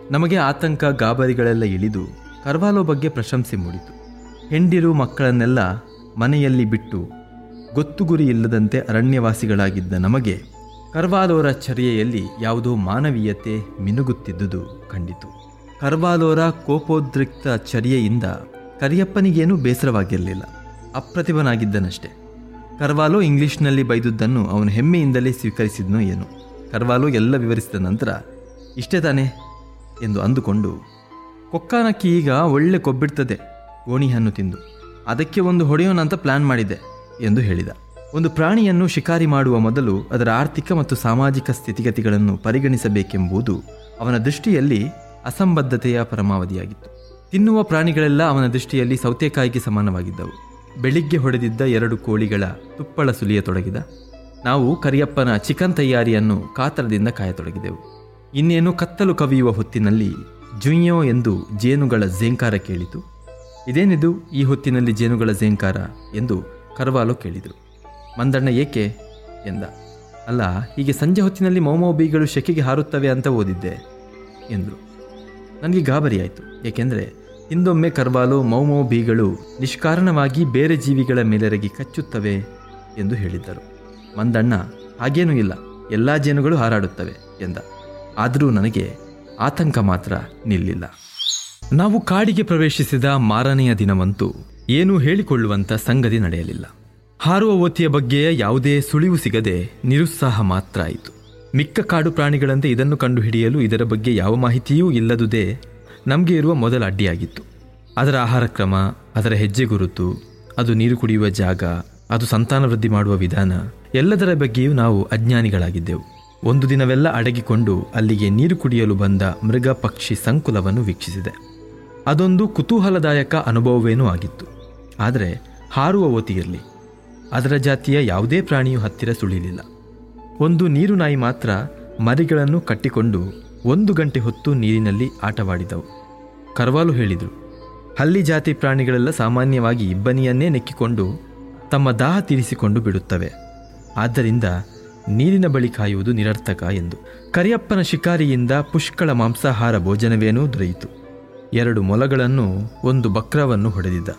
ನಮಗೆ ಆತಂಕ ಗಾಬರಿಗಳೆಲ್ಲ ಇಳಿದು ಕರ್ವಾಲೋ ಬಗ್ಗೆ ಪ್ರಶಂಸೆ ಮೂಡಿತು ಹೆಂಡಿರು ಮಕ್ಕಳನ್ನೆಲ್ಲ ಮನೆಯಲ್ಲಿ ಬಿಟ್ಟು ಗೊತ್ತು ಗುರಿ ಇಲ್ಲದಂತೆ ಅರಣ್ಯವಾಸಿಗಳಾಗಿದ್ದ ನಮಗೆ ಕರ್ವಾಲೋರ ಚರ್ಯೆಯಲ್ಲಿ ಯಾವುದೋ ಮಾನವೀಯತೆ ಮಿನುಗುತ್ತಿದ್ದುದು ಕಂಡಿತು ಕರ್ವಾಲೋರ ಕೋಪೋದ್ರಿಕ್ತ ಚರ್ಯೆಯಿಂದ ಕರಿಯಪ್ಪನಿಗೇನೂ ಬೇಸರವಾಗಿರಲಿಲ್ಲ ಅಪ್ರತಿಭನಾಗಿದ್ದನಷ್ಟೆ ಕರ್ವಾಲೋ ಇಂಗ್ಲಿಷ್ನಲ್ಲಿ ಬೈದುದನ್ನು ಅವನು ಹೆಮ್ಮೆಯಿಂದಲೇ ಸ್ವೀಕರಿಸಿದ್ನೋ ಏನು ಕರ್ವಾಲೋ ಎಲ್ಲ ವಿವರಿಸಿದ ನಂತರ ಇಷ್ಟೇ ತಾನೇ ಎಂದು ಅಂದುಕೊಂಡು ಕೊಕ್ಕಾನಕ್ಕಿ ಈಗ ಒಳ್ಳೆ ಕೊಬ್ಬಿಡ್ತದೆ ಗೋಣಿ ಹಣ್ಣು ತಿಂದು ಅದಕ್ಕೆ ಒಂದು ಹೊಡೆಯೋಣ ಅಂತ ಪ್ಲಾನ್ ಮಾಡಿದೆ ಎಂದು ಹೇಳಿದ ಒಂದು ಪ್ರಾಣಿಯನ್ನು ಶಿಕಾರಿ ಮಾಡುವ ಮೊದಲು ಅದರ ಆರ್ಥಿಕ ಮತ್ತು ಸಾಮಾಜಿಕ ಸ್ಥಿತಿಗತಿಗಳನ್ನು ಪರಿಗಣಿಸಬೇಕೆಂಬುದು ಅವನ ದೃಷ್ಟಿಯಲ್ಲಿ ಅಸಂಬದ್ಧತೆಯ ಪರಮಾವಧಿಯಾಗಿತ್ತು ತಿನ್ನುವ ಪ್ರಾಣಿಗಳೆಲ್ಲ ಅವನ ದೃಷ್ಟಿಯಲ್ಲಿ ಸೌತೆಕಾಯಿಗೆ ಸಮಾನವಾಗಿದ್ದವು ಬೆಳಿಗ್ಗೆ ಹೊಡೆದಿದ್ದ ಎರಡು ಕೋಳಿಗಳ ತುಪ್ಪಳ ಸುಲಿಯತೊಡಗಿದ ನಾವು ಕರಿಯಪ್ಪನ ಚಿಕನ್ ತಯಾರಿಯನ್ನು ಕಾತರದಿಂದ ಕಾಯತೊಡಗಿದೆವು ಇನ್ನೇನು ಕತ್ತಲು ಕವಿಯುವ ಹೊತ್ತಿನಲ್ಲಿ ಜುಯ್ಯೋ ಎಂದು ಜೇನುಗಳ ಝೇಂಕಾರ ಕೇಳಿತು ಇದೇನಿದು ಈ ಹೊತ್ತಿನಲ್ಲಿ ಜೇನುಗಳ ಝೇಂಕಾರ ಎಂದು ಕರ್ವಾಲೋ ಕೇಳಿದರು ಮಂದಣ್ಣ ಏಕೆ ಎಂದ ಅಲ್ಲ ಹೀಗೆ ಸಂಜೆ ಹೊತ್ತಿನಲ್ಲಿ ಮೌಮೌ ಬೀಗಳು ಶೆಕೆಗೆ ಹಾರುತ್ತವೆ ಅಂತ ಓದಿದ್ದೆ ಎಂದರು ನನಗೆ ಗಾಬರಿಯಾಯಿತು ಏಕೆಂದರೆ ಹಿಂದೊಮ್ಮೆ ಕರ್ವಾಲು ಮೌಮೌ ಬೀಗಳು ನಿಷ್ಕಾರಣವಾಗಿ ಬೇರೆ ಜೀವಿಗಳ ಮೇಲೆರಗಿ ಕಚ್ಚುತ್ತವೆ ಎಂದು ಹೇಳಿದ್ದರು ಮಂದಣ್ಣ ಹಾಗೇನೂ ಇಲ್ಲ ಎಲ್ಲ ಜೇನುಗಳು ಹಾರಾಡುತ್ತವೆ ಎಂದ ಆದರೂ ನನಗೆ ಆತಂಕ ಮಾತ್ರ ನಿಲ್ಲಿಲ್ಲ ನಾವು ಕಾಡಿಗೆ ಪ್ರವೇಶಿಸಿದ ಮಾರನೆಯ ದಿನವಂತೂ ಏನೂ ಹೇಳಿಕೊಳ್ಳುವಂಥ ಸಂಗತಿ ನಡೆಯಲಿಲ್ಲ ಹಾರುವ ಓತಿಯ ಬಗ್ಗೆ ಯಾವುದೇ ಸುಳಿವು ಸಿಗದೆ ನಿರುತ್ಸಾಹ ಮಾತ್ರ ಆಯಿತು ಮಿಕ್ಕ ಕಾಡು ಪ್ರಾಣಿಗಳಂತೆ ಇದನ್ನು ಕಂಡುಹಿಡಿಯಲು ಇದರ ಬಗ್ಗೆ ಯಾವ ಮಾಹಿತಿಯೂ ಇಲ್ಲದುದೇ ನಮಗೆ ಇರುವ ಮೊದಲ ಅಡ್ಡಿಯಾಗಿತ್ತು ಅದರ ಆಹಾರ ಕ್ರಮ ಅದರ ಹೆಜ್ಜೆ ಗುರುತು ಅದು ನೀರು ಕುಡಿಯುವ ಜಾಗ ಅದು ಸಂತಾನ ವೃದ್ಧಿ ಮಾಡುವ ವಿಧಾನ ಎಲ್ಲದರ ಬಗ್ಗೆಯೂ ನಾವು ಅಜ್ಞಾನಿಗಳಾಗಿದ್ದೆವು ಒಂದು ದಿನವೆಲ್ಲ ಅಡಗಿಕೊಂಡು ಅಲ್ಲಿಗೆ ನೀರು ಕುಡಿಯಲು ಬಂದ ಮೃಗ ಪಕ್ಷಿ ಸಂಕುಲವನ್ನು ವೀಕ್ಷಿಸಿದೆ ಅದೊಂದು ಕುತೂಹಲದಾಯಕ ಅನುಭವವೇನೂ ಆಗಿತ್ತು ಆದರೆ ಹಾರುವ ಓತಿಗಿರಲಿ ಅದರ ಜಾತಿಯ ಯಾವುದೇ ಪ್ರಾಣಿಯೂ ಹತ್ತಿರ ಸುಳಿಲಿಲ್ಲ ಒಂದು ನೀರು ನಾಯಿ ಮಾತ್ರ ಮರಿಗಳನ್ನು ಕಟ್ಟಿಕೊಂಡು ಒಂದು ಗಂಟೆ ಹೊತ್ತು ನೀರಿನಲ್ಲಿ ಆಟವಾಡಿದವು ಕರ್ವಾಲು ಹೇಳಿದರು ಹಲ್ಲಿ ಜಾತಿ ಪ್ರಾಣಿಗಳೆಲ್ಲ ಸಾಮಾನ್ಯವಾಗಿ ಇಬ್ಬನಿಯನ್ನೇ ನೆಕ್ಕಿಕೊಂಡು ತಮ್ಮ ದಾಹ ತೀರಿಸಿಕೊಂಡು ಬಿಡುತ್ತವೆ ಆದ್ದರಿಂದ ನೀರಿನ ಬಳಿ ಕಾಯುವುದು ನಿರರ್ಥಕ ಎಂದು ಕರಿಯಪ್ಪನ ಶಿಕಾರಿಯಿಂದ ಪುಷ್ಕಳ ಮಾಂಸಾಹಾರ ಭೋಜನವೇನೂ ದೊರೆಯಿತು ಎರಡು ಮೊಲಗಳನ್ನು ಒಂದು ಬಕ್ರವನ್ನು ಹೊಡೆದಿದ್ದ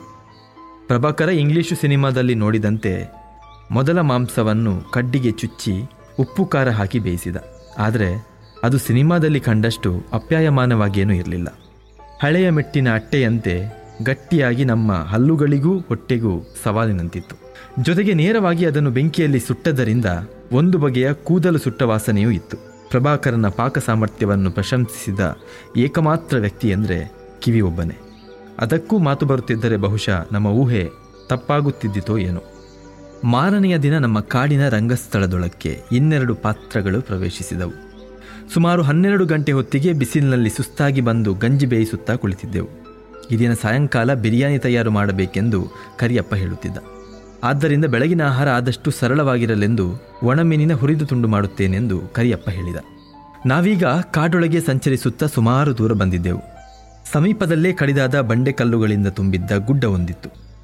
ಪ್ರಭಾಕರ ಇಂಗ್ಲಿಷು ಸಿನಿಮಾದಲ್ಲಿ ನೋಡಿದಂತೆ ಮೊದಲ ಮಾಂಸವನ್ನು ಕಡ್ಡಿಗೆ ಚುಚ್ಚಿ ಉಪ್ಪು ಖಾರ ಹಾಕಿ ಬೇಯಿಸಿದ ಆದರೆ ಅದು ಸಿನಿಮಾದಲ್ಲಿ ಕಂಡಷ್ಟು ಅಪ್ಯಾಯಮಾನವಾಗೇನೂ ಇರಲಿಲ್ಲ ಹಳೆಯ ಮೆಟ್ಟಿನ ಅಟ್ಟೆಯಂತೆ ಗಟ್ಟಿಯಾಗಿ ನಮ್ಮ ಹಲ್ಲುಗಳಿಗೂ ಹೊಟ್ಟೆಗೂ ಸವಾಲಿನಂತಿತ್ತು ಜೊತೆಗೆ ನೇರವಾಗಿ ಅದನ್ನು ಬೆಂಕಿಯಲ್ಲಿ ಸುಟ್ಟದರಿಂದ ಒಂದು ಬಗೆಯ ಕೂದಲು ಸುಟ್ಟ ವಾಸನೆಯೂ ಇತ್ತು ಪ್ರಭಾಕರನ ಪಾಕ ಸಾಮರ್ಥ್ಯವನ್ನು ಪ್ರಶಂಸಿಸಿದ ಏಕಮಾತ್ರ ವ್ಯಕ್ತಿ ಎಂದರೆ ಕಿವಿ ಒಬ್ಬನೇ ಅದಕ್ಕೂ ಮಾತು ಬರುತ್ತಿದ್ದರೆ ಬಹುಶಃ ನಮ್ಮ ಊಹೆ ತಪ್ಪಾಗುತ್ತಿದ್ದಿತೋ ಏನೋ ಮಾರನೆಯ ದಿನ ನಮ್ಮ ಕಾಡಿನ ರಂಗಸ್ಥಳದೊಳಕ್ಕೆ ಇನ್ನೆರಡು ಪಾತ್ರಗಳು ಪ್ರವೇಶಿಸಿದವು ಸುಮಾರು ಹನ್ನೆರಡು ಗಂಟೆ ಹೊತ್ತಿಗೆ ಬಿಸಿಲಿನಲ್ಲಿ ಸುಸ್ತಾಗಿ ಬಂದು ಗಂಜಿ ಬೇಯಿಸುತ್ತಾ ಕುಳಿತಿದ್ದೆವು ಈ ದಿನ ಸಾಯಂಕಾಲ ಬಿರಿಯಾನಿ ತಯಾರು ಮಾಡಬೇಕೆಂದು ಕರಿಯಪ್ಪ ಹೇಳುತ್ತಿದ್ದ ಆದ್ದರಿಂದ ಬೆಳಗಿನ ಆಹಾರ ಆದಷ್ಟು ಸರಳವಾಗಿರಲೆಂದು ಒಣಮೀನಿನ ಹುರಿದು ತುಂಡು ಮಾಡುತ್ತೇನೆಂದು ಕರಿಯಪ್ಪ ಹೇಳಿದ ನಾವೀಗ ಕಾಡೊಳಗೆ ಸಂಚರಿಸುತ್ತಾ ಸುಮಾರು ದೂರ ಬಂದಿದ್ದೆವು ಸಮೀಪದಲ್ಲೇ ಕಡಿದಾದ ಬಂಡೆಕಲ್ಲುಗಳಿಂದ ತುಂಬಿದ್ದ ಗುಡ್ಡ ಒಂದಿತ್ತು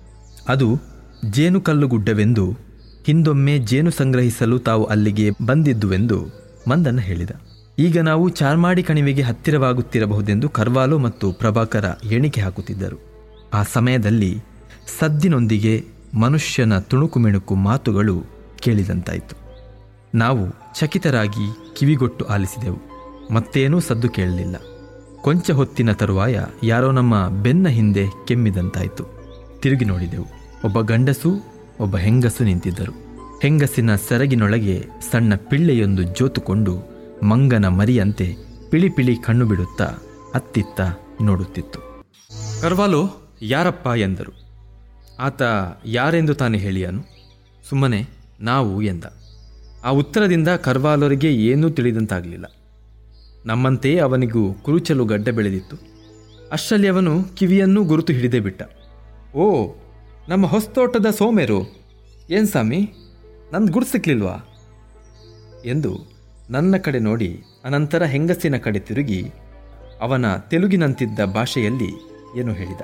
ಅದು ಜೇನುಕಲ್ಲು ಗುಡ್ಡವೆಂದು ಹಿಂದೊಮ್ಮೆ ಜೇನು ಸಂಗ್ರಹಿಸಲು ತಾವು ಅಲ್ಲಿಗೆ ಬಂದಿದ್ದುವೆಂದು ಮಂದಣ್ಣ ಹೇಳಿದ ಈಗ ನಾವು ಚಾರ್ಮಾಡಿ ಕಣಿವೆಗೆ ಹತ್ತಿರವಾಗುತ್ತಿರಬಹುದೆಂದು ಕರ್ವಾಲು ಮತ್ತು ಪ್ರಭಾಕರ ಎಣಿಕೆ ಹಾಕುತ್ತಿದ್ದರು ಆ ಸಮಯದಲ್ಲಿ ಸದ್ದಿನೊಂದಿಗೆ ಮನುಷ್ಯನ ತುಣುಕು ಮಿಣುಕು ಮಾತುಗಳು ಕೇಳಿದಂತಾಯಿತು ನಾವು ಚಕಿತರಾಗಿ ಕಿವಿಗೊಟ್ಟು ಆಲಿಸಿದೆವು ಮತ್ತೇನೂ ಸದ್ದು ಕೇಳಲಿಲ್ಲ ಕೊಂಚ ಹೊತ್ತಿನ ತರುವಾಯ ಯಾರೋ ನಮ್ಮ ಬೆನ್ನ ಹಿಂದೆ ಕೆಮ್ಮಿದಂತಾಯಿತು ತಿರುಗಿ ನೋಡಿದೆವು ಒಬ್ಬ ಗಂಡಸು ಒಬ್ಬ ಹೆಂಗಸು ನಿಂತಿದ್ದರು ಹೆಂಗಸಿನ ಸೆರಗಿನೊಳಗೆ ಸಣ್ಣ ಪಿಳ್ಳೆಯೊಂದು ಜೋತುಕೊಂಡು ಮಂಗನ ಮರಿಯಂತೆ ಪಿಳಿ ಪಿಳಿ ಕಣ್ಣು ಬಿಡುತ್ತಾ ಅತ್ತಿತ್ತ ನೋಡುತ್ತಿತ್ತು ಕರ್ವಾಲೋ ಯಾರಪ್ಪ ಎಂದರು ಆತ ಯಾರೆಂದು ತಾನೇ ಹೇಳಿಯನು ಸುಮ್ಮನೆ ನಾವು ಎಂದ ಆ ಉತ್ತರದಿಂದ ಕರ್ವಾಲೋರಿಗೆ ಏನೂ ತಿಳಿದಂತಾಗಲಿಲ್ಲ ನಮ್ಮಂತೆಯೇ ಅವನಿಗೂ ಕುರುಚಲು ಗಡ್ಡ ಬೆಳೆದಿತ್ತು ಅಷ್ಟರಲ್ಲಿ ಅವನು ಕಿವಿಯನ್ನೂ ಗುರುತು ಹಿಡಿದೇ ಬಿಟ್ಟ ಓ ನಮ್ಮ ಹೊಸ್ತೋಟದ ಸೋಮೇರು ಏನ್ ಸ್ವಾಮಿ ನಂದು ಗುರ್ತು ಸಿಕ್ಲಿಲ್ವಾ ಎಂದು ನನ್ನ ಕಡೆ ನೋಡಿ ಅನಂತರ ಹೆಂಗಸಿನ ಕಡೆ ತಿರುಗಿ ಅವನ ತೆಲುಗಿನಂತಿದ್ದ ಭಾಷೆಯಲ್ಲಿ ಏನು ಹೇಳಿದ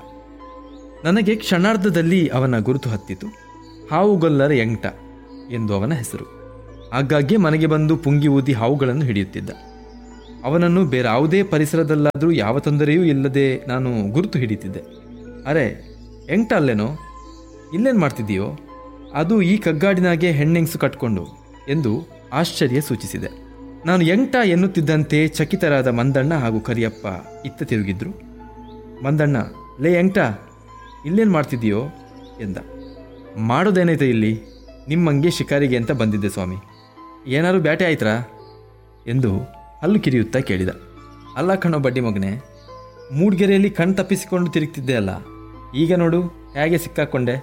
ನನಗೆ ಕ್ಷಣಾರ್ಧದಲ್ಲಿ ಅವನ ಗುರುತು ಹತ್ತಿತು ಹಾವುಗೊಲ್ಲರ ಎಂಟ ಎಂದು ಅವನ ಹೆಸರು ಆಗಾಗ್ಗೆ ಮನೆಗೆ ಬಂದು ಪುಂಗಿ ಊದಿ ಹಾವುಗಳನ್ನು ಹಿಡಿಯುತ್ತಿದ್ದ ಅವನನ್ನು ಬೇರಾವುದೇ ಪರಿಸರದಲ್ಲಾದರೂ ಯಾವ ತೊಂದರೆಯೂ ಇಲ್ಲದೆ ನಾನು ಗುರುತು ಹಿಡಿತಿದ್ದೆ ಅರೆ ಎಂಟ ಅಲ್ಲೇನೋ ಇಲ್ಲೇನು ಮಾಡ್ತಿದ್ದೀಯೋ ಅದು ಈ ಕಗ್ಗಾಡಿನಾಗೆ ಹೆಣ್ಣೆಂಗ್ಸು ಕಟ್ಕೊಂಡು ಎಂದು ಆಶ್ಚರ್ಯ ಸೂಚಿಸಿದೆ ನಾನು ಎಂಟ ಎನ್ನುತ್ತಿದ್ದಂತೆ ಚಕಿತರಾದ ಮಂದಣ್ಣ ಹಾಗೂ ಕರಿಯಪ್ಪ ಇತ್ತ ತಿರುಗಿದ್ರು ಮಂದಣ್ಣ ಲೇ ಎಂಟ ಇಲ್ಲೇನು ಮಾಡ್ತಿದ್ದೀಯೋ ಎಂದ ಮಾಡೋದೇನೈತೆ ಇಲ್ಲಿ ನಿಮ್ಮಂಗೆ ಶಿಕಾರಿಗೆ ಅಂತ ಬಂದಿದ್ದೆ ಸ್ವಾಮಿ ಏನಾದ್ರು ಬ್ಯಾಟೆ ಆಯ್ತ್ರಾ ಎಂದು ಹಲ್ಲು ಕಿರಿಯುತ್ತಾ ಕೇಳಿದ ಅಲ್ಲ ಕಣೋ ಬಡ್ಡಿ ಮಗನೆ ಮೂಡ್ಗೆರೆಯಲ್ಲಿ ಕಣ್ ತಪ್ಪಿಸಿಕೊಂಡು ತಿರುಗ್ತಿದ್ದೆ ಅಲ್ಲ ಈಗ ನೋಡು ಹೇಗೆ ಸಿಕ್ಕಾಕೊಂಡೆ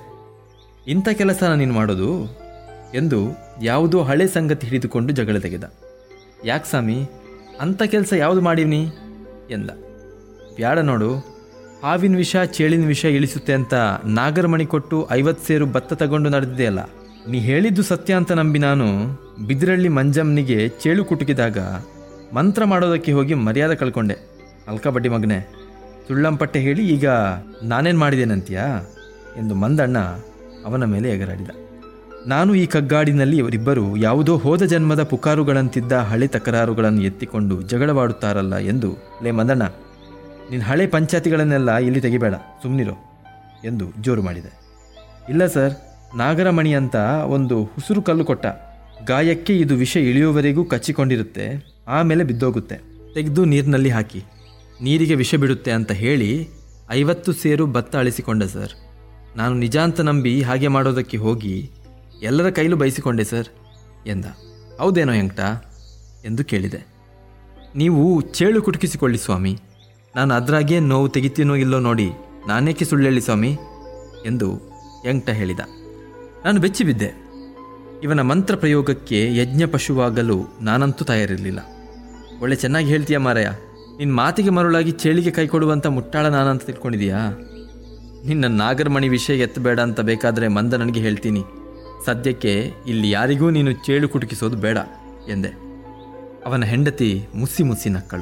ಇಂಥ ಕೆಲಸನ ನೀನು ಮಾಡೋದು ಎಂದು ಯಾವುದೋ ಹಳೆ ಸಂಗತಿ ಹಿಡಿದುಕೊಂಡು ಜಗಳ ತೆಗೆದ ಯಾಕೆ ಸ್ವಾಮಿ ಅಂಥ ಕೆಲಸ ಯಾವುದು ಮಾಡೀವ್ನಿ ಎಂದ ಬ್ಯಾಡ ನೋಡು ಹಾವಿನ ವಿಷ ಚೇಳಿನ ವಿಷ ಇಳಿಸುತ್ತೆ ಅಂತ ನಾಗರಮಣಿ ಕೊಟ್ಟು ಐವತ್ತು ಸೇರು ಭತ್ತ ತಗೊಂಡು ನಡೆದಿದೆಯಲ್ಲ ನೀ ಹೇಳಿದ್ದು ಸತ್ಯ ಅಂತ ನಂಬಿ ನಾನು ಬಿದಿರಳ್ಳಿ ಮಂಜಮ್ಮನಿಗೆ ಚೇಳು ಕುಟುಕಿದಾಗ ಮಂತ್ರ ಮಾಡೋದಕ್ಕೆ ಹೋಗಿ ಮರ್ಯಾದೆ ಕಳ್ಕೊಂಡೆ ಅಲ್ಕ ಬಡ್ಡಿ ಮಗನೆ ಸುಳ್ಳಂಪಟ್ಟೆ ಹೇಳಿ ಈಗ ನಾನೇನು ಮಾಡಿದ್ದೇನಂತೀಯಾ ಎಂದು ಮಂದಣ್ಣ ಅವನ ಮೇಲೆ ಎಗರಾಡಿದ ನಾನು ಈ ಕಗ್ಗಾಡಿನಲ್ಲಿ ಇವರಿಬ್ಬರು ಯಾವುದೋ ಹೋದ ಜನ್ಮದ ಪುಕಾರುಗಳಂತಿದ್ದ ಹಳೆ ತಕರಾರುಗಳನ್ನು ಎತ್ತಿಕೊಂಡು ಜಗಳವಾಡುತ್ತಾರಲ್ಲ ಎಂದು ಲೇ ಮಂದಣ್ಣ ನಿನ್ನ ಹಳೆ ಪಂಚಾಯತಿಗಳನ್ನೆಲ್ಲ ಇಲ್ಲಿ ತೆಗಿಬೇಡ ಸುಮ್ಮನಿರು ಎಂದು ಜೋರು ಮಾಡಿದೆ ಇಲ್ಲ ಸರ್ ನಾಗರಮಣಿ ಅಂತ ಒಂದು ಹುಸುರು ಕಲ್ಲು ಕೊಟ್ಟ ಗಾಯಕ್ಕೆ ಇದು ವಿಷ ಇಳಿಯುವವರೆಗೂ ಕಚ್ಚಿಕೊಂಡಿರುತ್ತೆ ಆಮೇಲೆ ಬಿದ್ದೋಗುತ್ತೆ ತೆಗೆದು ನೀರಿನಲ್ಲಿ ಹಾಕಿ ನೀರಿಗೆ ವಿಷ ಬಿಡುತ್ತೆ ಅಂತ ಹೇಳಿ ಐವತ್ತು ಸೇರು ಭತ್ತ ಅಳಿಸಿಕೊಂಡೆ ಸರ್ ನಾನು ನಿಜ ಅಂತ ನಂಬಿ ಹಾಗೆ ಮಾಡೋದಕ್ಕೆ ಹೋಗಿ ಎಲ್ಲರ ಕೈಲೂ ಬಯಸಿಕೊಂಡೆ ಸರ್ ಎಂದ ಹೌದೇನೋ ಹೆಂಕ್ಟ ಎಂದು ಕೇಳಿದೆ ನೀವು ಚೇಳು ಕುಟುಕಿಸಿಕೊಳ್ಳಿ ಸ್ವಾಮಿ ನಾನು ಅದ್ರಾಗೆ ನೋವು ತೆಗಿತೀನೋ ಇಲ್ಲೋ ನೋಡಿ ನಾನೇಕೆ ಸುಳ್ಳು ಹೇಳಿ ಸ್ವಾಮಿ ಎಂದು ಯಂಕ್ಟ ಹೇಳಿದ ನಾನು ಬೆಚ್ಚಿಬಿದ್ದೆ ಇವನ ಮಂತ್ರ ಪ್ರಯೋಗಕ್ಕೆ ಯಜ್ಞ ಪಶುವಾಗಲು ನಾನಂತೂ ತಯಾರಿರಲಿಲ್ಲ ಒಳ್ಳೆ ಚೆನ್ನಾಗಿ ಹೇಳ್ತೀಯ ಮಾರಾಯ ನಿನ್ನ ಮಾತಿಗೆ ಮರುಳಾಗಿ ಚೇಳಿಗೆ ಕೈ ಕೊಡುವಂಥ ಮುಟ್ಟಾಳ ನಾನಂತ ತಿಳ್ಕೊಂಡಿದೀಯಾ ನಿನ್ನ ನಾಗರಮಣಿ ವಿಷಯ ಎತ್ತಬೇಡ ಅಂತ ಬೇಕಾದರೆ ಮಂದ ನನಗೆ ಹೇಳ್ತೀನಿ ಸದ್ಯಕ್ಕೆ ಇಲ್ಲಿ ಯಾರಿಗೂ ನೀನು ಚೇಳು ಕುಟುಕಿಸೋದು ಬೇಡ ಎಂದೆ ಅವನ ಹೆಂಡತಿ ಮುಸಿ ಮುಸಿ ನಕ್ಕಳು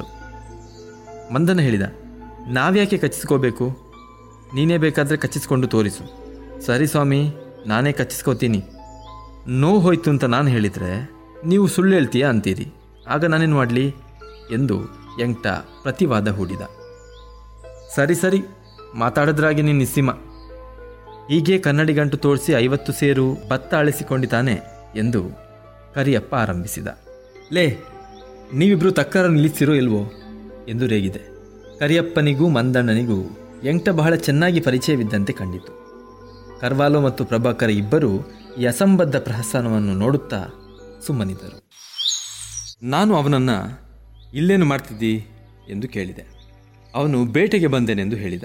ಮಂದನ ಹೇಳಿದ ನಾವ್ಯಾಕೆ ಕಚ್ಚಿಸ್ಕೋಬೇಕು ನೀನೇ ಬೇಕಾದರೆ ಕಚ್ಚಿಸ್ಕೊಂಡು ತೋರಿಸು ಸರಿ ಸ್ವಾಮಿ ನಾನೇ ಕಚ್ಚಿಸ್ಕೋತೀನಿ ನೋವು ಹೋಯ್ತು ಅಂತ ನಾನು ಹೇಳಿದರೆ ನೀವು ಸುಳ್ಳು ಹೇಳ್ತೀಯಾ ಅಂತೀರಿ ಆಗ ನಾನೇನು ಮಾಡಲಿ ಎಂದು ಯಂಕ್ಟ ಪ್ರತಿವಾದ ಹೂಡಿದ ಸರಿ ಸರಿ ಮಾತಾಡಿದ್ರಾಗೆ ನೀನು ನಿಸ್ಸಿಮ ಹೀಗೆ ಕನ್ನಡಿ ಗಂಟು ತೋರಿಸಿ ಐವತ್ತು ಸೇರು ಭತ್ತ ಅಳಿಸಿಕೊಂಡಿತಾನೆ ಎಂದು ಕರಿಯಪ್ಪ ಆರಂಭಿಸಿದ ಲೇ ನೀವಿಬ್ರು ತಕ್ಕರ ನಿಲ್ಲಿಸಿರೋ ಇಲ್ವೋ ಎಂದು ರೇಗಿದೆ ಕರಿಯಪ್ಪನಿಗೂ ಮಂದಣ್ಣನಿಗೂ ಎಂಟ ಬಹಳ ಚೆನ್ನಾಗಿ ಪರಿಚಯವಿದ್ದಂತೆ ಕಂಡಿತು ಕರ್ವಾಲೋ ಮತ್ತು ಪ್ರಭಾಕರ ಇಬ್ಬರೂ ಈ ಅಸಂಬದ್ಧ ಪ್ರಹಸನವನ್ನು ನೋಡುತ್ತಾ ಸುಮ್ಮನಿದ್ದರು ನಾನು ಅವನನ್ನು ಇಲ್ಲೇನು ಮಾಡ್ತಿದ್ದಿ ಎಂದು ಕೇಳಿದೆ ಅವನು ಬೇಟೆಗೆ ಬಂದೆನೆಂದು ಹೇಳಿದ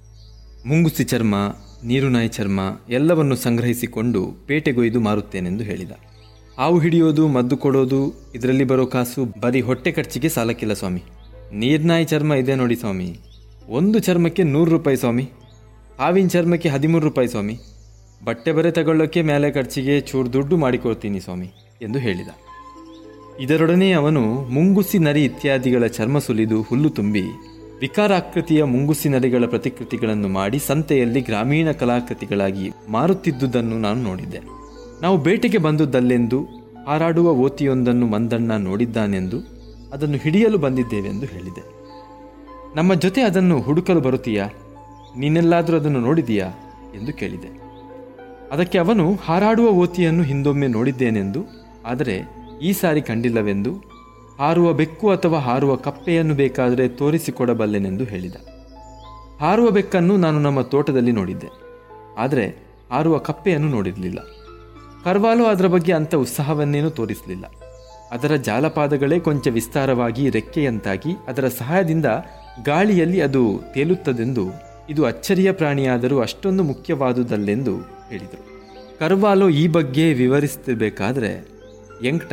ಮುಂಗುಸಿ ಚರ್ಮ ನೀರುನಾಯಿ ಚರ್ಮ ಎಲ್ಲವನ್ನು ಸಂಗ್ರಹಿಸಿಕೊಂಡು ಪೇಟೆಗೊಯ್ದು ಮಾರುತ್ತೇನೆಂದು ಹೇಳಿದ ಹಾವು ಹಿಡಿಯೋದು ಮದ್ದು ಕೊಡೋದು ಇದರಲ್ಲಿ ಬರೋ ಕಾಸು ಬರೀ ಹೊಟ್ಟೆ ಖರ್ಚಿಗೆ ಸಾಲಕ್ಕಿಲ್ಲ ಸ್ವಾಮಿ ನೀರ್ನಾಯಿ ಚರ್ಮ ಇದೆ ನೋಡಿ ಸ್ವಾಮಿ ಒಂದು ಚರ್ಮಕ್ಕೆ ನೂರು ರೂಪಾಯಿ ಸ್ವಾಮಿ ಹಾವಿನ ಚರ್ಮಕ್ಕೆ ಹದಿಮೂರು ರೂಪಾಯಿ ಸ್ವಾಮಿ ಬಟ್ಟೆ ಬರೆ ತಗೊಳ್ಳೋಕ್ಕೆ ಮೇಲೆ ಖರ್ಚಿಗೆ ಚೂರು ದುಡ್ಡು ಮಾಡಿಕೊಡ್ತೀನಿ ಸ್ವಾಮಿ ಎಂದು ಹೇಳಿದ ಇದರೊಡನೆ ಅವನು ಮುಂಗುಸಿ ನರಿ ಇತ್ಯಾದಿಗಳ ಚರ್ಮ ಸುಲಿದು ಹುಲ್ಲು ತುಂಬಿ ವಿಕಾರಾಕೃತಿಯ ಮುಂಗುಸಿ ನರಿಗಳ ಪ್ರತಿಕೃತಿಗಳನ್ನು ಮಾಡಿ ಸಂತೆಯಲ್ಲಿ ಗ್ರಾಮೀಣ ಕಲಾಕೃತಿಗಳಾಗಿ ಮಾರುತ್ತಿದ್ದುದನ್ನು ನಾನು ನೋಡಿದ್ದೆ ನಾವು ಬೇಟೆಗೆ ಬಂದುದಲ್ಲೆಂದು ಹಾರಾಡುವ ಓತಿಯೊಂದನ್ನು ಮಂದಣ್ಣ ನೋಡಿದ್ದಾನೆಂದು ಅದನ್ನು ಹಿಡಿಯಲು ಬಂದಿದ್ದೇವೆಂದು ಹೇಳಿದೆ ನಮ್ಮ ಜೊತೆ ಅದನ್ನು ಹುಡುಕಲು ಬರುತ್ತೀಯಾ ನೀನೆಲ್ಲಾದರೂ ಅದನ್ನು ನೋಡಿದೀಯಾ ಎಂದು ಕೇಳಿದೆ ಅದಕ್ಕೆ ಅವನು ಹಾರಾಡುವ ಓತಿಯನ್ನು ಹಿಂದೊಮ್ಮೆ ನೋಡಿದ್ದೇನೆಂದು ಆದರೆ ಈ ಸಾರಿ ಕಂಡಿಲ್ಲವೆಂದು ಹಾರುವ ಬೆಕ್ಕು ಅಥವಾ ಹಾರುವ ಕಪ್ಪೆಯನ್ನು ಬೇಕಾದರೆ ತೋರಿಸಿಕೊಡಬಲ್ಲೆನೆಂದು ಹೇಳಿದ ಹಾರುವ ಬೆಕ್ಕನ್ನು ನಾನು ನಮ್ಮ ತೋಟದಲ್ಲಿ ನೋಡಿದ್ದೆ ಆದರೆ ಹಾರುವ ಕಪ್ಪೆಯನ್ನು ನೋಡಿರಲಿಲ್ಲ ಕರ್ವಾಲು ಅದರ ಬಗ್ಗೆ ಅಂಥ ಉತ್ಸಾಹವನ್ನೇನೂ ತೋರಿಸಲಿಲ್ಲ ಅದರ ಜಾಲಪಾದಗಳೇ ಕೊಂಚ ವಿಸ್ತಾರವಾಗಿ ರೆಕ್ಕೆಯಂತಾಗಿ ಅದರ ಸಹಾಯದಿಂದ ಗಾಳಿಯಲ್ಲಿ ಅದು ತೇಲುತ್ತದೆಂದು ಇದು ಅಚ್ಚರಿಯ ಪ್ರಾಣಿಯಾದರೂ ಅಷ್ಟೊಂದು ಮುಖ್ಯವಾದುದಲ್ಲೆಂದು ಹೇಳಿದರು ಕರ್ವಾಲೋ ಈ ಬಗ್ಗೆ ವಿವರಿಸಬೇಕಾದ್ರೆ ಎಂಕ್ಟ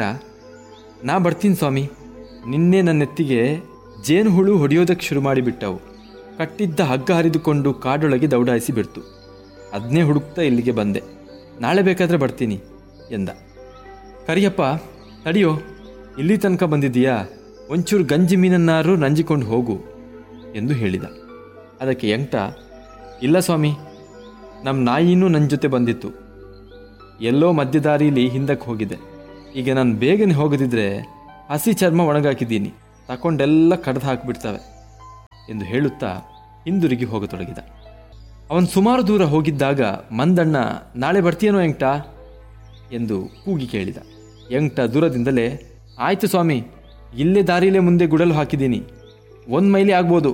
ನಾ ಬರ್ತೀನಿ ಸ್ವಾಮಿ ನಿನ್ನೆ ನನ್ನ ನೆತ್ತಿಗೆ ಜೇನುಹುಳು ಹೊಡೆಯೋದಕ್ಕೆ ಶುರು ಮಾಡಿಬಿಟ್ಟವು ಕಟ್ಟಿದ್ದ ಹಗ್ಗ ಹರಿದುಕೊಂಡು ಕಾಡೊಳಗೆ ದೌಡಾಯಿಸಿ ಬಿಡ್ತು ಅದನ್ನೇ ಹುಡುಕ್ತಾ ಇಲ್ಲಿಗೆ ಬಂದೆ ನಾಳೆ ಬೇಕಾದರೆ ಬರ್ತೀನಿ ಎಂದ ಕರಿಯಪ್ಪ ತಡಿಯೋ ಇಲ್ಲಿ ತನಕ ಬಂದಿದ್ದೀಯಾ ಒಂಚೂರು ಗಂಜಿ ಮೀನನ್ನಾರು ನಂಜಿಕೊಂಡು ಹೋಗು ಎಂದು ಹೇಳಿದ ಅದಕ್ಕೆ ಎಂಟ ಇಲ್ಲ ಸ್ವಾಮಿ ನಮ್ಮ ನಾಯಿನೂ ನನ್ನ ಜೊತೆ ಬಂದಿತ್ತು ಎಲ್ಲೋ ಮಧ್ಯದಾರಿಲಿ ಹಿಂದಕ್ಕೆ ಹೋಗಿದೆ ಈಗ ನಾನು ಬೇಗನೆ ಹೋಗದಿದ್ರೆ ಹಸಿ ಚರ್ಮ ಒಣಗಾಕಿದ್ದೀನಿ ತಕೊಂಡೆಲ್ಲ ಕಡ್ದು ಹಾಕಿಬಿಡ್ತವೆ ಎಂದು ಹೇಳುತ್ತಾ ಹಿಂದಿರುಗಿ ಹೋಗತೊಡಗಿದ ಅವನು ಸುಮಾರು ದೂರ ಹೋಗಿದ್ದಾಗ ಮಂದಣ್ಣ ನಾಳೆ ಬರ್ತೀಯನೋ ಎಂಕ್ಟ ಎಂದು ಕೂಗಿ ಕೇಳಿದ ಎಂಕ್ಟ ದೂರದಿಂದಲೇ ಆಯ್ತು ಸ್ವಾಮಿ ಇಲ್ಲೇ ದಾರಿಲೇ ಮುಂದೆ ಗುಡಲು ಹಾಕಿದ್ದೀನಿ ಒಂದು ಮೈಲಿ ಆಗ್ಬೋದು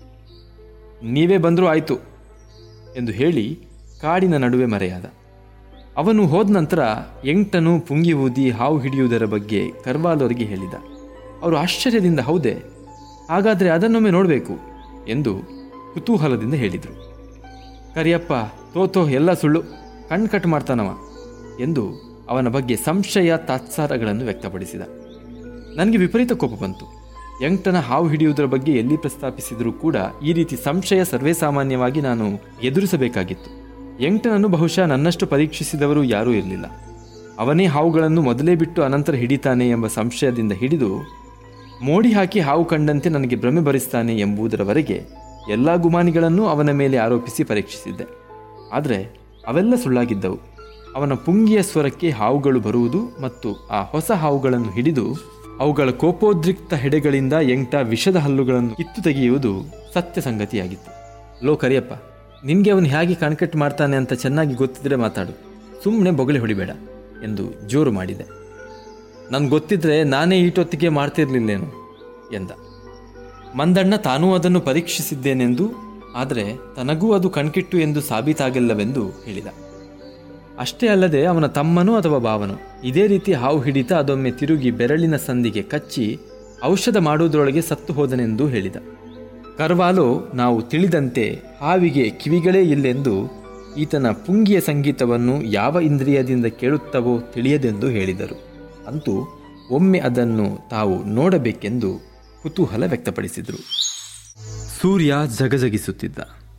ನೀವೇ ಬಂದರೂ ಆಯಿತು ಎಂದು ಹೇಳಿ ಕಾಡಿನ ನಡುವೆ ಮರೆಯಾದ ಅವನು ಹೋದ ನಂತರ ಎಂಟನು ಪುಂಗಿ ಊದಿ ಹಾವು ಹಿಡಿಯುವುದರ ಬಗ್ಗೆ ಕರ್ವಾಲವರಿಗೆ ಹೇಳಿದ ಅವರು ಆಶ್ಚರ್ಯದಿಂದ ಹೌದೇ ಹಾಗಾದರೆ ಅದನ್ನೊಮ್ಮೆ ನೋಡಬೇಕು ಎಂದು ಕುತೂಹಲದಿಂದ ಹೇಳಿದರು ಕರಿಯಪ್ಪ ತೋತೋ ಎಲ್ಲ ಸುಳ್ಳು ಕಣ್ ಕಟ್ ಮಾಡ್ತಾನವ ಎಂದು ಅವನ ಬಗ್ಗೆ ಸಂಶಯ ತಾತ್ಸಾರಗಳನ್ನು ವ್ಯಕ್ತಪಡಿಸಿದ ನನಗೆ ವಿಪರೀತ ಕೋಪ ಬಂತು ಯಂಗ್ಟನ ಹಾವು ಹಿಡಿಯುವುದರ ಬಗ್ಗೆ ಎಲ್ಲಿ ಪ್ರಸ್ತಾಪಿಸಿದರೂ ಕೂಡ ಈ ರೀತಿ ಸಂಶಯ ಸರ್ವೇಸಾಮಾನ್ಯವಾಗಿ ನಾನು ಎದುರಿಸಬೇಕಾಗಿತ್ತು ಯಂಗ್ಟನನ್ನು ಬಹುಶಃ ನನ್ನಷ್ಟು ಪರೀಕ್ಷಿಸಿದವರು ಯಾರೂ ಇರಲಿಲ್ಲ ಅವನೇ ಹಾವುಗಳನ್ನು ಮೊದಲೇ ಬಿಟ್ಟು ಅನಂತರ ಹಿಡಿತಾನೆ ಎಂಬ ಸಂಶಯದಿಂದ ಹಿಡಿದು ಮೋಡಿ ಹಾಕಿ ಹಾವು ಕಂಡಂತೆ ನನಗೆ ಭ್ರಮೆ ಭರಿಸ್ತಾನೆ ಎಂಬುದರವರೆಗೆ ಎಲ್ಲ ಗುಮಾನಿಗಳನ್ನೂ ಅವನ ಮೇಲೆ ಆರೋಪಿಸಿ ಪರೀಕ್ಷಿಸಿದ್ದೆ ಆದರೆ ಅವೆಲ್ಲ ಸುಳ್ಳಾಗಿದ್ದವು ಅವನ ಪುಂಗಿಯ ಸ್ವರಕ್ಕೆ ಹಾವುಗಳು ಬರುವುದು ಮತ್ತು ಆ ಹೊಸ ಹಾವುಗಳನ್ನು ಹಿಡಿದು ಅವುಗಳ ಕೋಪೋದ್ರಿಕ್ತ ಹೆಡೆಗಳಿಂದ ಎಂಟ ವಿಷದ ಹಲ್ಲುಗಳನ್ನು ಕಿತ್ತು ತೆಗೆಯುವುದು ಸತ್ಯ ಸಂಗತಿಯಾಗಿತ್ತು ಲೋ ಕರಿಯಪ್ಪ ನಿನಗೆ ಅವನು ಹೇಗೆ ಕಣ್ಕಟ್ಟು ಮಾಡ್ತಾನೆ ಅಂತ ಚೆನ್ನಾಗಿ ಗೊತ್ತಿದ್ರೆ ಮಾತಾಡು ಸುಮ್ಮನೆ ಬೊಗಳೆ ಹೊಡಿಬೇಡ ಎಂದು ಜೋರು ಮಾಡಿದೆ ನನ್ಗೆ ಗೊತ್ತಿದ್ರೆ ನಾನೇ ಈಟೊತ್ತಿಗೆ ಮಾಡ್ತಿರ್ಲಿಲ್ಲೇನು ಎಂದ ಮಂದಣ್ಣ ತಾನೂ ಅದನ್ನು ಪರೀಕ್ಷಿಸಿದ್ದೇನೆಂದು ಆದರೆ ತನಗೂ ಅದು ಕಣ್ಕಿಟ್ಟು ಎಂದು ಸಾಬೀತಾಗಿಲ್ಲವೆಂದು ಹೇಳಿದ ಅಷ್ಟೇ ಅಲ್ಲದೆ ಅವನ ತಮ್ಮನೂ ಅಥವಾ ಭಾವನು ಇದೇ ರೀತಿ ಹಾವು ಹಿಡಿತ ಅದೊಮ್ಮೆ ತಿರುಗಿ ಬೆರಳಿನ ಸಂದಿಗೆ ಕಚ್ಚಿ ಔಷಧ ಮಾಡುವುದರೊಳಗೆ ಸತ್ತು ಹೋದನೆಂದು ಹೇಳಿದ ಕರ್ವಾಲೋ ನಾವು ತಿಳಿದಂತೆ ಹಾವಿಗೆ ಕಿವಿಗಳೇ ಇಲ್ಲೆಂದು ಈತನ ಪುಂಗಿಯ ಸಂಗೀತವನ್ನು ಯಾವ ಇಂದ್ರಿಯದಿಂದ ಕೇಳುತ್ತವೋ ತಿಳಿಯದೆಂದು ಹೇಳಿದರು ಅಂತೂ ಒಮ್ಮೆ ಅದನ್ನು ತಾವು ನೋಡಬೇಕೆಂದು ಕುತೂಹಲ ವ್ಯಕ್ತಪಡಿಸಿದರು ಸೂರ್ಯ ಜಗಜಗಿಸುತ್ತಿದ್ದ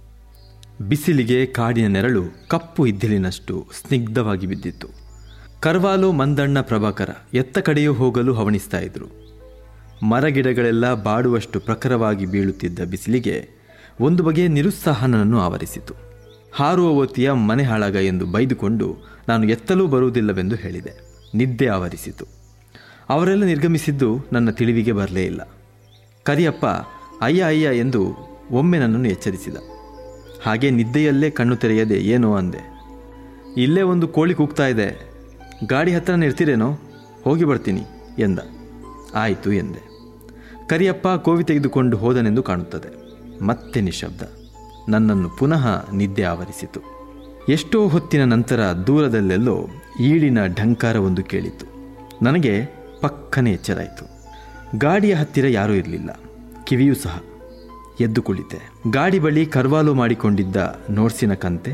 ಬಿಸಿಲಿಗೆ ಕಾಡಿನ ನೆರಳು ಕಪ್ಪು ಇದ್ದಿಲಿನಷ್ಟು ಸ್ನಿಗ್ಧವಾಗಿ ಬಿದ್ದಿತ್ತು ಕರ್ವಾಲು ಮಂದಣ್ಣ ಪ್ರಭಾಕರ ಎತ್ತ ಕಡೆಯೂ ಹೋಗಲು ಹವಣಿಸ್ತಾ ಇದ್ರು ಮರಗಿಡಗಳೆಲ್ಲ ಬಾಡುವಷ್ಟು ಪ್ರಖರವಾಗಿ ಬೀಳುತ್ತಿದ್ದ ಬಿಸಿಲಿಗೆ ಒಂದು ಬಗೆಯ ನಿರುತ್ಸಾಹ ನನ್ನನ್ನು ಆವರಿಸಿತು ಹಾರುವ ಓತಿಯ ಮನೆ ಹಾಳಾಗ ಎಂದು ಬೈದುಕೊಂಡು ನಾನು ಎತ್ತಲೂ ಬರುವುದಿಲ್ಲವೆಂದು ಹೇಳಿದೆ ನಿದ್ದೆ ಆವರಿಸಿತು ಅವರೆಲ್ಲ ನಿರ್ಗಮಿಸಿದ್ದು ನನ್ನ ತಿಳಿವಿಗೆ ಬರಲೇ ಇಲ್ಲ ಕರಿಯಪ್ಪ ಅಯ್ಯ ಅಯ್ಯ ಎಂದು ಒಮ್ಮೆ ನನ್ನನ್ನು ಎಚ್ಚರಿಸಿದ ಹಾಗೆ ನಿದ್ದೆಯಲ್ಲೇ ಕಣ್ಣು ತೆರೆಯದೆ ಏನೋ ಅಂದೆ ಇಲ್ಲೇ ಒಂದು ಕೋಳಿ ಕೂಗ್ತಾ ಇದೆ ಗಾಡಿ ಹತ್ರನೇ ಇರ್ತೀರೇನೋ ಹೋಗಿ ಬರ್ತೀನಿ ಎಂದ ಆಯಿತು ಎಂದೆ ಕರಿಯಪ್ಪ ಕೋವಿ ತೆಗೆದುಕೊಂಡು ಹೋದನೆಂದು ಕಾಣುತ್ತದೆ ಮತ್ತೆ ನಿಶಬ್ದ ನನ್ನನ್ನು ಪುನಃ ನಿದ್ದೆ ಆವರಿಸಿತು ಎಷ್ಟೋ ಹೊತ್ತಿನ ನಂತರ ದೂರದಲ್ಲೆಲ್ಲೋ ಈಳಿನ ಢಂಕಾರವೊಂದು ಕೇಳಿತು ನನಗೆ ಪಕ್ಕನೆ ಎಚ್ಚರಾಯಿತು ಗಾಡಿಯ ಹತ್ತಿರ ಯಾರೂ ಇರಲಿಲ್ಲ ಕಿವಿಯೂ ಸಹ ಎದ್ದು ಕುಳಿತೆ ಗಾಡಿ ಬಳಿ ಕರ್ವಾಲು ಮಾಡಿಕೊಂಡಿದ್ದ ನೋಟ್ಸಿನ ಕಂತೆ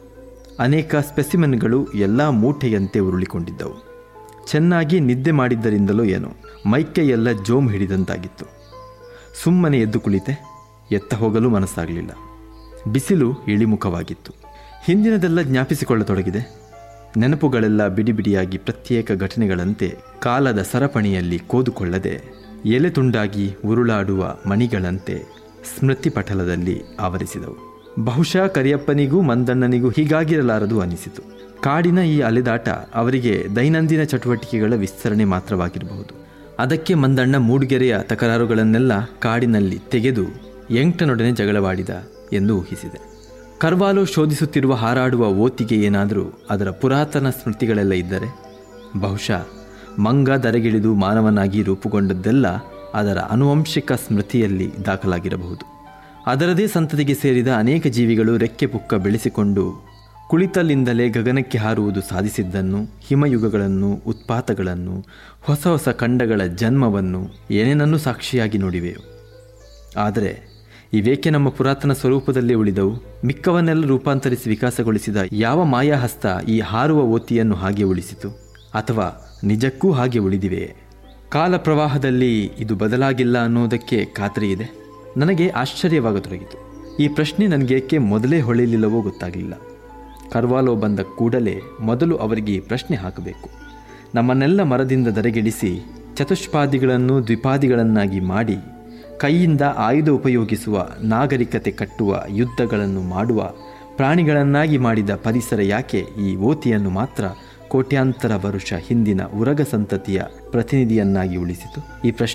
ಅನೇಕ ಸ್ಪೆಸಿಮೆನ್ಗಳು ಎಲ್ಲ ಮೂಟೆಯಂತೆ ಉರುಳಿಕೊಂಡಿದ್ದವು ಚೆನ್ನಾಗಿ ನಿದ್ದೆ ಮಾಡಿದ್ದರಿಂದಲೋ ಏನೋ ಮೈಕೈಯೆಲ್ಲ ಜೋಮ್ ಹಿಡಿದಂತಾಗಿತ್ತು ಸುಮ್ಮನೆ ಎದ್ದು ಕುಳಿತೆ ಎತ್ತ ಹೋಗಲು ಮನಸ್ಸಾಗಲಿಲ್ಲ ಬಿಸಿಲು ಇಳಿಮುಖವಾಗಿತ್ತು ಹಿಂದಿನದೆಲ್ಲ ಜ್ಞಾಪಿಸಿಕೊಳ್ಳತೊಡಗಿದೆ ನೆನಪುಗಳೆಲ್ಲ ಬಿಡಿ ಬಿಡಿಯಾಗಿ ಪ್ರತ್ಯೇಕ ಘಟನೆಗಳಂತೆ ಕಾಲದ ಸರಪಣಿಯಲ್ಲಿ ಕೋದುಕೊಳ್ಳದೆ ಎಲೆ ತುಂಡಾಗಿ ಉರುಳಾಡುವ ಮಣಿಗಳಂತೆ ಸ್ಮೃತಿ ಪಟಲದಲ್ಲಿ ಆವರಿಸಿದವು ಬಹುಶಃ ಕರಿಯಪ್ಪನಿಗೂ ಮಂದಣ್ಣನಿಗೂ ಹೀಗಾಗಿರಲಾರದು ಅನಿಸಿತು ಕಾಡಿನ ಈ ಅಲೆದಾಟ ಅವರಿಗೆ ದೈನಂದಿನ ಚಟುವಟಿಕೆಗಳ ವಿಸ್ತರಣೆ ಮಾತ್ರವಾಗಿರಬಹುದು ಅದಕ್ಕೆ ಮಂದಣ್ಣ ಮೂಡಿಗೆರೆಯ ತಕರಾರುಗಳನ್ನೆಲ್ಲ ಕಾಡಿನಲ್ಲಿ ತೆಗೆದು ಎಂಟನೊಡನೆ ಜಗಳವಾಡಿದ ಎಂದು ಊಹಿಸಿದೆ ಕರ್ವಾಲು ಶೋಧಿಸುತ್ತಿರುವ ಹಾರಾಡುವ ಓತಿಗೆ ಏನಾದರೂ ಅದರ ಪುರಾತನ ಸ್ಮೃತಿಗಳೆಲ್ಲ ಇದ್ದರೆ ಬಹುಶಃ ಮಂಗ ದರೆಗಿಳಿದು ಮಾನವನಾಗಿ ರೂಪುಗೊಂಡದ್ದೆಲ್ಲ ಅದರ ಅನುವಂಶಿಕ ಸ್ಮೃತಿಯಲ್ಲಿ ದಾಖಲಾಗಿರಬಹುದು ಅದರದೇ ಸಂತತಿಗೆ ಸೇರಿದ ಅನೇಕ ಜೀವಿಗಳು ರೆಕ್ಕೆ ಪುಕ್ಕ ಬೆಳೆಸಿಕೊಂಡು ಕುಳಿತಲ್ಲಿಂದಲೇ ಗಗನಕ್ಕೆ ಹಾರುವುದು ಸಾಧಿಸಿದ್ದನ್ನು ಹಿಮಯುಗಗಳನ್ನು ಉತ್ಪಾತಗಳನ್ನು ಹೊಸ ಹೊಸ ಖಂಡಗಳ ಜನ್ಮವನ್ನು ಏನೇನನ್ನು ಸಾಕ್ಷಿಯಾಗಿ ನೋಡಿವೆವು ಆದರೆ ಇವೇಕೆ ನಮ್ಮ ಪುರಾತನ ಸ್ವರೂಪದಲ್ಲಿ ಉಳಿದವು ಮಿಕ್ಕವನ್ನೆಲ್ಲ ರೂಪಾಂತರಿಸಿ ವಿಕಾಸಗೊಳಿಸಿದ ಯಾವ ಮಾಯಾಹಸ್ತ ಈ ಹಾರುವ ಓತಿಯನ್ನು ಹಾಗೆ ಉಳಿಸಿತು ಅಥವಾ ನಿಜಕ್ಕೂ ಹಾಗೆ ಉಳಿದಿವೆಯೇ ಕಾಲ ಪ್ರವಾಹದಲ್ಲಿ ಇದು ಬದಲಾಗಿಲ್ಲ ಅನ್ನೋದಕ್ಕೆ ಖಾತ್ರಿ ಇದೆ ನನಗೆ ಆಶ್ಚರ್ಯವಾಗತೊಡಗಿತು ಈ ಪ್ರಶ್ನೆ ನನಗೇಕೆ ಮೊದಲೇ ಹೊಳೆಯಲಿಲ್ಲವೋ ಗೊತ್ತಾಗಲಿಲ್ಲ ಕರ್ವಾಲೋ ಬಂದ ಕೂಡಲೇ ಮೊದಲು ಅವರಿಗೆ ಈ ಪ್ರಶ್ನೆ ಹಾಕಬೇಕು ನಮ್ಮನ್ನೆಲ್ಲ ಮರದಿಂದ ದರೆಗಿಡಿಸಿ ಚತುಷ್ಪಾದಿಗಳನ್ನು ದ್ವಿಪಾದಿಗಳನ್ನಾಗಿ ಮಾಡಿ ಕೈಯಿಂದ ಆಯುಧ ಉಪಯೋಗಿಸುವ ನಾಗರಿಕತೆ ಕಟ್ಟುವ ಯುದ್ಧಗಳನ್ನು ಮಾಡುವ ಪ್ರಾಣಿಗಳನ್ನಾಗಿ ಮಾಡಿದ ಪರಿಸರ ಯಾಕೆ ಈ ಓತಿಯನ್ನು ಮಾತ್ರ ಕೋಟ್ಯಾಂತರ ವರುಷ ಹಿಂದಿನ ಉರಗ ಸಂತತಿಯ ಪ್ರತಿನಿಧಿಯನ್ನಾಗಿ ಉಳಿಸಿತು ಈ ಪ್ರಶ್ನೆ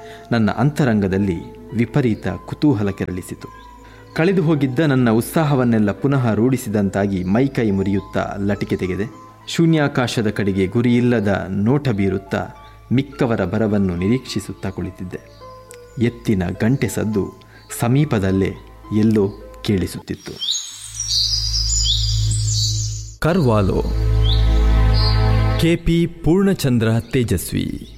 ನನ್ನ ಅಂತರಂಗದಲ್ಲಿ ವಿಪರೀತ ಕುತೂಹಲ ಕೆರಳಿಸಿತು ಕಳೆದು ಹೋಗಿದ್ದ ನನ್ನ ಉತ್ಸಾಹವನ್ನೆಲ್ಲ ಪುನಃ ರೂಢಿಸಿದಂತಾಗಿ ಮೈಕೈ ಮುರಿಯುತ್ತಾ ಲಟಿಕೆ ತೆಗೆದೆ ಶೂನ್ಯಾಕಾಶದ ಕಡೆಗೆ ಗುರಿಯಿಲ್ಲದ ನೋಟ ಬೀರುತ್ತಾ ಮಿಕ್ಕವರ ಬರವನ್ನು ನಿರೀಕ್ಷಿಸುತ್ತಾ ಕುಳಿತಿದ್ದೆ ಎತ್ತಿನ ಗಂಟೆ ಸದ್ದು ಸಮೀಪದಲ್ಲೇ ಎಲ್ಲೋ ಕೇಳಿಸುತ್ತಿತ್ತು ಕರ್ವಾಲೋ ಕೆಪಿ ಪೂರ್ಣಚಂದ್ರ ತೇಜಸ್ವಿ